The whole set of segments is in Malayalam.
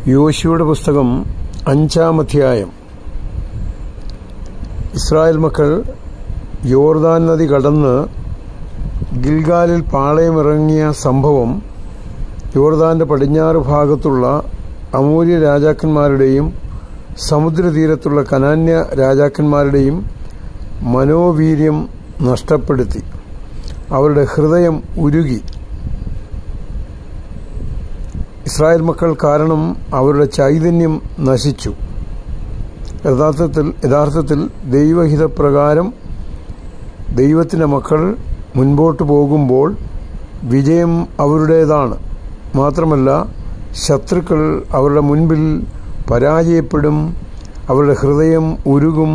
യോശുവയുടെ പുസ്തകം അഞ്ചാം അധ്യായം ഇസ്രായേൽ മക്കൾ യോർദാൻ നദി കടന്ന് ഗിൽഗാലിൽ പാളയമിറങ്ങിയ സംഭവം യോർദാന്റെ പടിഞ്ഞാറ് ഭാഗത്തുള്ള അമൂല്യ രാജാക്കന്മാരുടെയും സമുദ്രതീരത്തുള്ള കനാന്യ രാജാക്കന്മാരുടെയും മനോവീര്യം നഷ്ടപ്പെടുത്തി അവരുടെ ഹൃദയം ഉരുകി ഇസ്രായേൽ മക്കൾ കാരണം അവരുടെ ചൈതന്യം നശിച്ചു യഥാർത്ഥത്തിൽ യഥാർത്ഥത്തിൽ ദൈവഹിതപ്രകാരം ദൈവത്തിൻ്റെ മക്കൾ മുൻപോട്ട് പോകുമ്പോൾ വിജയം അവരുടേതാണ് മാത്രമല്ല ശത്രുക്കൾ അവരുടെ മുൻപിൽ പരാജയപ്പെടും അവരുടെ ഹൃദയം ഉരുകും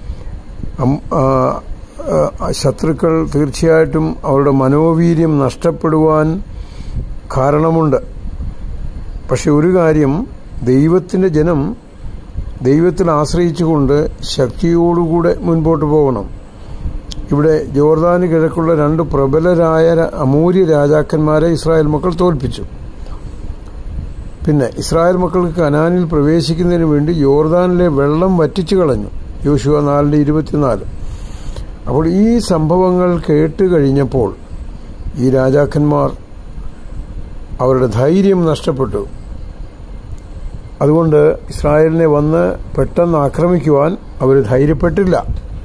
ശത്രുക്കൾ തീർച്ചയായിട്ടും അവരുടെ മനോവീര്യം നഷ്ടപ്പെടുവാൻ കാരണമുണ്ട് പക്ഷെ ഒരു കാര്യം ദൈവത്തിൻ്റെ ജനം ദൈവത്തിൽ ആശ്രയിച്ചുകൊണ്ട് ശക്തിയോടുകൂടെ മുൻപോട്ട് പോകണം ഇവിടെ ജോർദാന് കിഴക്കുള്ള രണ്ട് പ്രബലരായ അമൂര്യ രാജാക്കന്മാരെ ഇസ്രായേൽ മക്കൾ തോൽപ്പിച്ചു പിന്നെ ഇസ്രായേൽ മക്കൾക്ക് കനാനിൽ പ്രവേശിക്കുന്നതിന് വേണ്ടി യോർദാനിലെ വെള്ളം വറ്റിച്ചു കളഞ്ഞു യോശുവ നാലിൻ്റെ ഇരുപത്തിനാല് അപ്പോൾ ഈ സംഭവങ്ങൾ കേട്ട് കഴിഞ്ഞപ്പോൾ ഈ രാജാക്കന്മാർ അവരുടെ ധൈര്യം നഷ്ടപ്പെട്ടു അതുകൊണ്ട് ഇസ്രായേലിനെ വന്ന് പെട്ടെന്ന് ആക്രമിക്കുവാൻ അവർ ധൈര്യപ്പെട്ടില്ല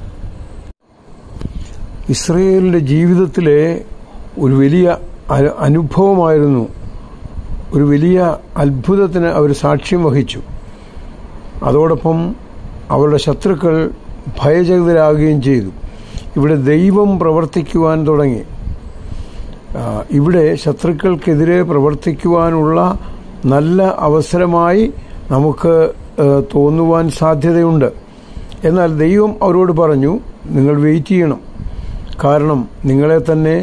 ഇസ്രയേലിന്റെ ജീവിതത്തിലെ ഒരു വലിയ അനുഭവമായിരുന്നു ഒരു വലിയ അത്ഭുതത്തിന് അവർ സാക്ഷ്യം വഹിച്ചു അതോടൊപ്പം അവരുടെ ശത്രുക്കൾ ഭയചകിതരാകുകയും ചെയ്തു ഇവിടെ ദൈവം പ്രവർത്തിക്കുവാൻ തുടങ്ങി ഇവിടെ ശത്രുക്കൾക്കെതിരെ പ്രവർത്തിക്കുവാനുള്ള നല്ല അവസരമായി നമുക്ക് തോന്നുവാൻ സാധ്യതയുണ്ട് എന്നാൽ ദൈവം അവരോട് പറഞ്ഞു നിങ്ങൾ വെയിറ്റ് ചെയ്യണം കാരണം നിങ്ങളെ തന്നെ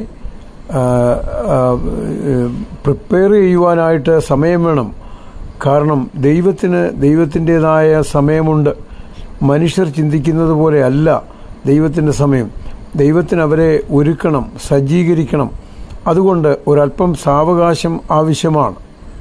പ്രിപ്പയർ ചെയ്യുവാനായിട്ട് സമയം വേണം കാരണം ദൈവത്തിന് ദൈവത്തിൻ്റെതായ സമയമുണ്ട് മനുഷ്യർ ചിന്തിക്കുന്നത് പോലെ അല്ല ദൈവത്തിൻ്റെ സമയം ദൈവത്തിന് അവരെ ഒരുക്കണം സജ്ജീകരിക്കണം അതുകൊണ്ട് ഒരല്പം സാവകാശം ആവശ്യമാണ്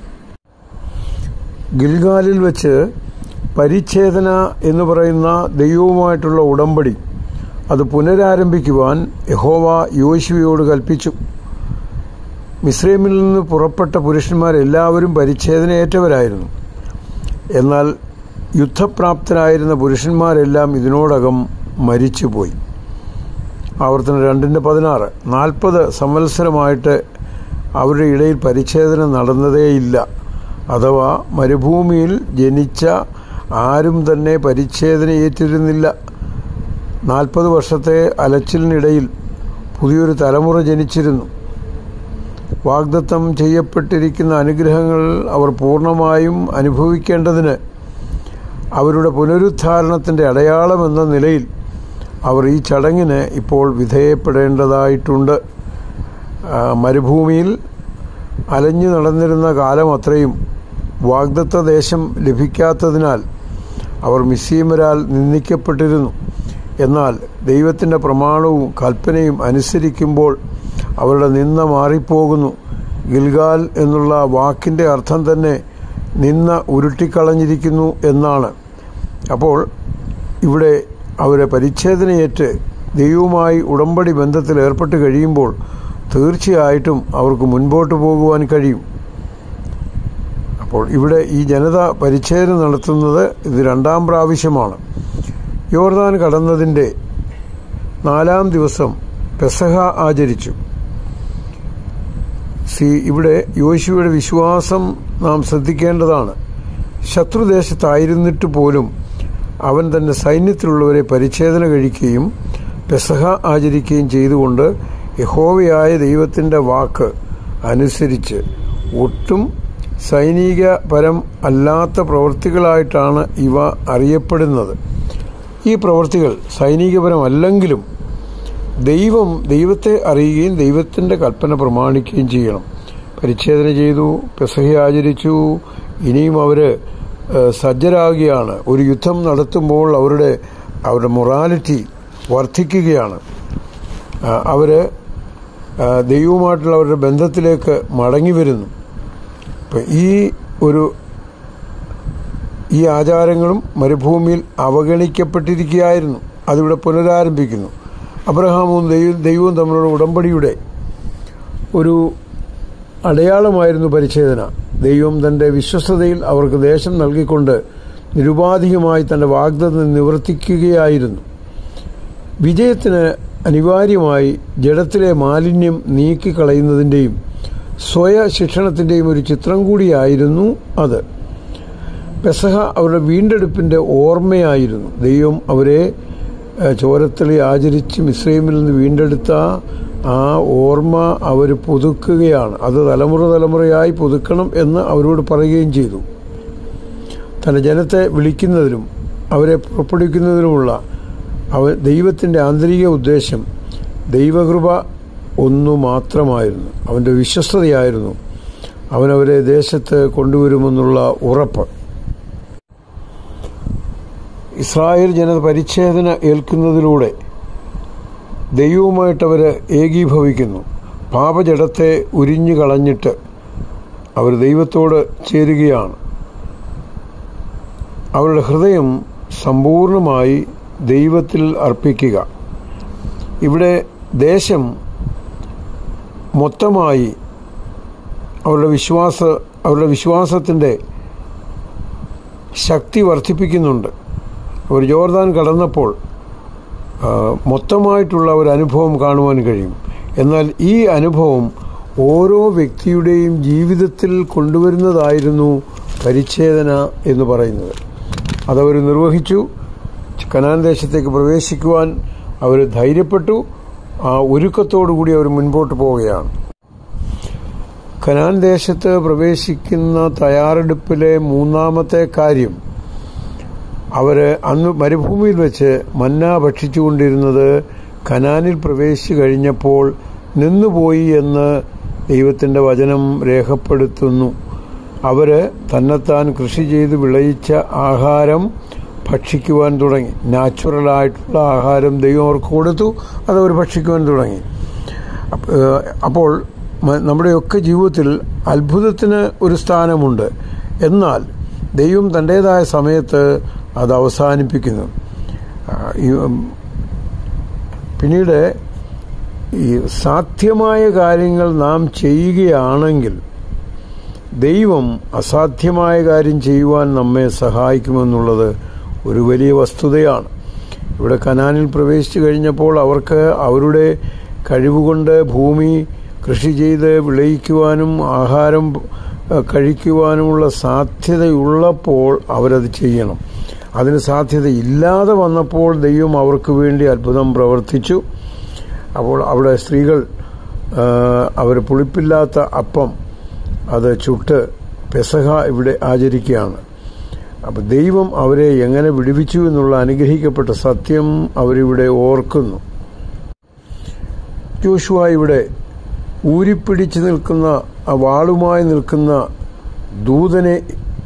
ഗിൽഗാലിൽ വെച്ച് പരിച്ഛേദന എന്ന് പറയുന്ന ദൈവവുമായിട്ടുള്ള ഉടമ്പടി അത് പുനരാരംഭിക്കുവാൻ യഹോവ യോശുവയോട് കൽപ്പിച്ചു മിസ്രൈമിൽ നിന്ന് പുറപ്പെട്ട പുരുഷന്മാരെല്ലാവരും പരിച്ഛേദനയേറ്റവരായിരുന്നു എന്നാൽ യുദ്ധപ്രാപ്തരായിരുന്ന പുരുഷന്മാരെല്ലാം ഇതിനോടകം മരിച്ചുപോയി ആവർത്തനം രണ്ടിൻ്റെ പതിനാറ് നാൽപ്പത് സംവത്സരമായിട്ട് അവരുടെ ഇടയിൽ പരിച്ഛേദന നടന്നതേയില്ല അഥവാ മരുഭൂമിയിൽ ജനിച്ച ആരും തന്നെ പരിച്ഛേദന ഏറ്റിരുന്നില്ല നാൽപ്പത് വർഷത്തെ അലച്ചിലിനിടയിൽ പുതിയൊരു തലമുറ ജനിച്ചിരുന്നു വാഗ്ദത്തം ചെയ്യപ്പെട്ടിരിക്കുന്ന അനുഗ്രഹങ്ങൾ അവർ പൂർണ്ണമായും അനുഭവിക്കേണ്ടതിന് അവരുടെ പുനരുദ്ധാരണത്തിൻ്റെ അടയാളമെന്ന നിലയിൽ അവർ ഈ ചടങ്ങിന് ഇപ്പോൾ വിധേയപ്പെടേണ്ടതായിട്ടുണ്ട് മരുഭൂമിയിൽ അലഞ്ഞു നടന്നിരുന്ന കാലം അത്രയും വാഗ്ദത്ത ദേശം ലഭിക്കാത്തതിനാൽ അവർ മിസ്സീമരാൽ നിന്ദിക്കപ്പെട്ടിരുന്നു എന്നാൽ ദൈവത്തിൻ്റെ പ്രമാണവും കൽപ്പനയും അനുസരിക്കുമ്പോൾ അവരുടെ നിന്ന മാറിപ്പോകുന്നു ഗിൽഗാൽ എന്നുള്ള വാക്കിൻ്റെ അർത്ഥം തന്നെ നിന്ന ഉരുട്ടിക്കളഞ്ഞിരിക്കുന്നു എന്നാണ് അപ്പോൾ ഇവിടെ അവരെ പരിച്ഛേദനയേറ്റ് ദൈവവുമായി ഉടമ്പടി ബന്ധത്തിൽ ഏർപ്പെട്ട് കഴിയുമ്പോൾ തീർച്ചയായിട്ടും അവർക്ക് മുൻപോട്ട് പോകുവാൻ കഴിയും അപ്പോൾ ഇവിടെ ഈ ജനത പരിച്ഛേദന നടത്തുന്നത് ഇത് രണ്ടാം പ്രാവശ്യമാണ് യോർദാൻ കടന്നതിൻ്റെ നാലാം ദിവസം പെസഹ ആചരിച്ചു സി ഇവിടെ യോശുവയുടെ വിശ്വാസം നാം ശ്രദ്ധിക്കേണ്ടതാണ് ശത്രുദേശത്തായിരുന്നിട്ട് പോലും അവൻ തന്റെ സൈന്യത്തിലുള്ളവരെ പരിച്ഛേദന കഴിക്കുകയും പെസഹ ആചരിക്കുകയും ചെയ്തുകൊണ്ട് യഹോവയായ ദൈവത്തിൻ്റെ വാക്ക് അനുസരിച്ച് ഒട്ടും സൈനികപരം അല്ലാത്ത പ്രവൃത്തികളായിട്ടാണ് ഇവ അറിയപ്പെടുന്നത് ഈ പ്രവൃത്തികൾ സൈനികപരമല്ലെങ്കിലും ദൈവം ദൈവത്തെ അറിയുകയും ദൈവത്തിൻ്റെ കൽപ്പന പ്രമാണിക്കുകയും ചെയ്യണം പരിച്ഛേദന ചെയ്തു പെസഹ ആചരിച്ചു ഇനിയും അവർ സജ്ജരാകുകയാണ് ഒരു യുദ്ധം നടത്തുമ്പോൾ അവരുടെ അവരുടെ മൊറാലിറ്റി വർദ്ധിക്കുകയാണ് അവർ ദൈവവുമായിട്ടുള്ള അവരുടെ ബന്ധത്തിലേക്ക് മടങ്ങി വരുന്നു അപ്പം ഈ ഒരു ഈ ആചാരങ്ങളും മരുഭൂമിയിൽ അവഗണിക്കപ്പെട്ടിരിക്കുകയായിരുന്നു അതിവിടെ പുനരാരംഭിക്കുന്നു അബ്രഹാമും ദൈവം ദൈവവും തമ്മിലുള്ള ഉടമ്പടിയുടെ ഒരു അടയാളമായിരുന്നു പരിച്ഛേദന ദൈവം തന്റെ വിശ്വസ്തതയിൽ അവർക്ക് ദേശം നൽകിക്കൊണ്ട് നിരുപാധികമായി തന്റെ വാഗ്ദത്തം നിവർത്തിക്കുകയായിരുന്നു വിജയത്തിന് അനിവാര്യമായി ജഡത്തിലെ മാലിന്യം നീക്കിക്കളയുന്നതിൻ്റെയും സ്വയ ശിക്ഷണത്തിൻ്റെയും ഒരു ചിത്രം കൂടിയായിരുന്നു അത് പെസഹ അവരുടെ വീണ്ടെടുപ്പിൻ്റെ ഓർമ്മയായിരുന്നു ദൈവം അവരെ ചോരത്തളി ആചരിച്ച് മിശ്രൈമിൽ നിന്ന് വീണ്ടെടുത്ത ആ ഓർമ്മ അവർ പുതുക്കുകയാണ് അത് തലമുറ തലമുറയായി പുതുക്കണം എന്ന് അവരോട് പറയുകയും ചെയ്തു തൻ്റെ ജനത്തെ വിളിക്കുന്നതിലും അവരെ പുറപ്പെടുവിക്കുന്നതിനുമുള്ള അവ ദൈവത്തിൻ്റെ ആന്തരിക ഉദ്ദേശം ദൈവകൃപ ഒന്നു മാത്രമായിരുന്നു അവൻ്റെ വിശ്വസ്തതയായിരുന്നു അവനവരെ ദേശത്ത് കൊണ്ടുവരുമെന്നുള്ള ഉറപ്പ് ഇസ്രായേൽ ജനത പരിച്ഛേദന ഏൽക്കുന്നതിലൂടെ ദൈവവുമായിട്ട് അവർ ഏകീഭവിക്കുന്നു പാപജടത്തെ ഉരിഞ്ഞു കളഞ്ഞിട്ട് അവർ ദൈവത്തോട് ചേരുകയാണ് അവരുടെ ഹൃദയം സമ്പൂർണമായി ദൈവത്തിൽ അർപ്പിക്കുക ഇവിടെ ദേശം മൊത്തമായി അവരുടെ വിശ്വാസ അവരുടെ വിശ്വാസത്തിൻ്റെ ശക്തി വർദ്ധിപ്പിക്കുന്നുണ്ട് അവർ ജോർദാൻ കടന്നപ്പോൾ മൊത്തമായിട്ടുള്ള ഒരു അനുഭവം കാണുവാൻ കഴിയും എന്നാൽ ഈ അനുഭവം ഓരോ വ്യക്തിയുടെയും ജീവിതത്തിൽ കൊണ്ടുവരുന്നതായിരുന്നു പരിച്ഛേദന എന്ന് പറയുന്നത് അതവർ നിർവഹിച്ചു കനാൻ ദേശത്തേക്ക് പ്രവേശിക്കുവാൻ അവർ ധൈര്യപ്പെട്ടു ആ ഒരുക്കത്തോടുകൂടി അവർ മുൻപോട്ട് പോവുകയാണ് കനാൻ ദേശത്ത് പ്രവേശിക്കുന്ന തയ്യാറെടുപ്പിലെ മൂന്നാമത്തെ കാര്യം അവർ അന്ന് മരുഭൂമിയിൽ വെച്ച് മന്ന ഭക്ഷിച്ചുകൊണ്ടിരുന്നത് കനാനിൽ പ്രവേശിച്ചു കഴിഞ്ഞപ്പോൾ നിന്നുപോയി എന്ന് ദൈവത്തിൻ്റെ വചനം രേഖപ്പെടുത്തുന്നു അവർ തന്നെത്താൻ കൃഷി ചെയ്ത് വിളയിച്ച ആഹാരം ഭക്ഷിക്കുവാൻ തുടങ്ങി നാച്ചുറലായിട്ടുള്ള ആഹാരം ദൈവം അവർക്ക് കൊടുത്തു അതവർ ഭക്ഷിക്കുവാൻ തുടങ്ങി അപ്പോൾ നമ്മുടെയൊക്കെ ജീവിതത്തിൽ അത്ഭുതത്തിന് ഒരു സ്ഥാനമുണ്ട് എന്നാൽ ദൈവം തൻ്റേതായ സമയത്ത് അത് അവസാനിപ്പിക്കുന്നു പിന്നീട് ഈ സാധ്യമായ കാര്യങ്ങൾ നാം ചെയ്യുകയാണെങ്കിൽ ദൈവം അസാധ്യമായ കാര്യം ചെയ്യുവാൻ നമ്മെ സഹായിക്കുമെന്നുള്ളത് ഒരു വലിയ വസ്തുതയാണ് ഇവിടെ കനാനിൽ പ്രവേശിച്ചു കഴിഞ്ഞപ്പോൾ അവർക്ക് അവരുടെ കഴിവുകൊണ്ട് ഭൂമി കൃഷി ചെയ്ത് വിളയിക്കുവാനും ആഹാരം കഴിക്കുവാനുമുള്ള സാധ്യതയുള്ളപ്പോൾ അവരത് ചെയ്യണം അതിന് സാധ്യതയില്ലാതെ വന്നപ്പോൾ ദൈവം അവർക്ക് വേണ്ടി അത്ഭുതം പ്രവർത്തിച്ചു അപ്പോൾ അവിടെ സ്ത്രീകൾ അവർ പുളിപ്പില്ലാത്ത അപ്പം അത് ചുട്ട് പെസഹ ഇവിടെ ആചരിക്കുകയാണ് അപ്പം ദൈവം അവരെ എങ്ങനെ വിടുവിച്ചു എന്നുള്ള അനുഗ്രഹിക്കപ്പെട്ട സത്യം അവരിവിടെ ഓർക്കുന്നു ജോഷുവ ഇവിടെ ഊരിപ്പിടിച്ചു നിൽക്കുന്ന ആ വാളുമായി നിൽക്കുന്ന ദൂതനെ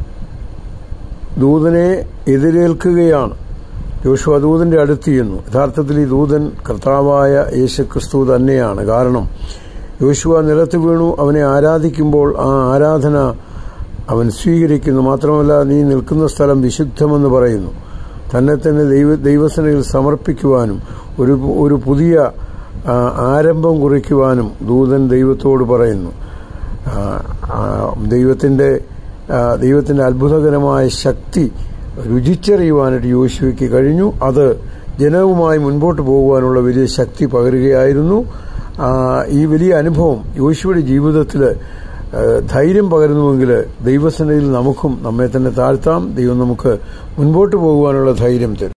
ദൂതനെ എതിരേൽക്കുകയാണ് യോശുവ ദൂതന്റെ അടുത്ത് ചെയ്യുന്നു യഥാർത്ഥത്തിൽ ഈ ദൂതൻ കർത്താവായ യേശു ക്രിസ്തു തന്നെയാണ് കാരണം യോശുവ നിലത്ത് വീണു അവനെ ആരാധിക്കുമ്പോൾ ആ ആരാധന അവൻ സ്വീകരിക്കുന്നു മാത്രമല്ല നീ നിൽക്കുന്ന സ്ഥലം വിശുദ്ധമെന്ന് പറയുന്നു തന്നെ തന്നെ ദൈവ ദൈവസനയിൽ സമർപ്പിക്കുവാനും ഒരു ഒരു പുതിയ ആരംഭം കുറിക്കുവാനും ദൂതൻ ദൈവത്തോട് പറയുന്നു ദൈവത്തിൻ്റെ ദൈവത്തിൻ്റെ അത്ഭുതകരമായ ശക്തി രുചിച്ചറിയുവാനായിട്ട് യോശുവയ്ക്ക് കഴിഞ്ഞു അത് ജനവുമായി മുൻപോട്ട് പോകുവാനുള്ള വലിയ ശക്തി പകരുകയായിരുന്നു ഈ വലിയ അനുഭവം യോശുവയുടെ ജീവിതത്തിൽ ധൈര്യം പകരുന്നുവെങ്കിൽ ദൈവസനയിൽ നമുക്കും നമ്മെ തന്നെ താഴ്ത്താം ദൈവം നമുക്ക് മുൻപോട്ട് പോകുവാനുള്ള ധൈര്യം തരും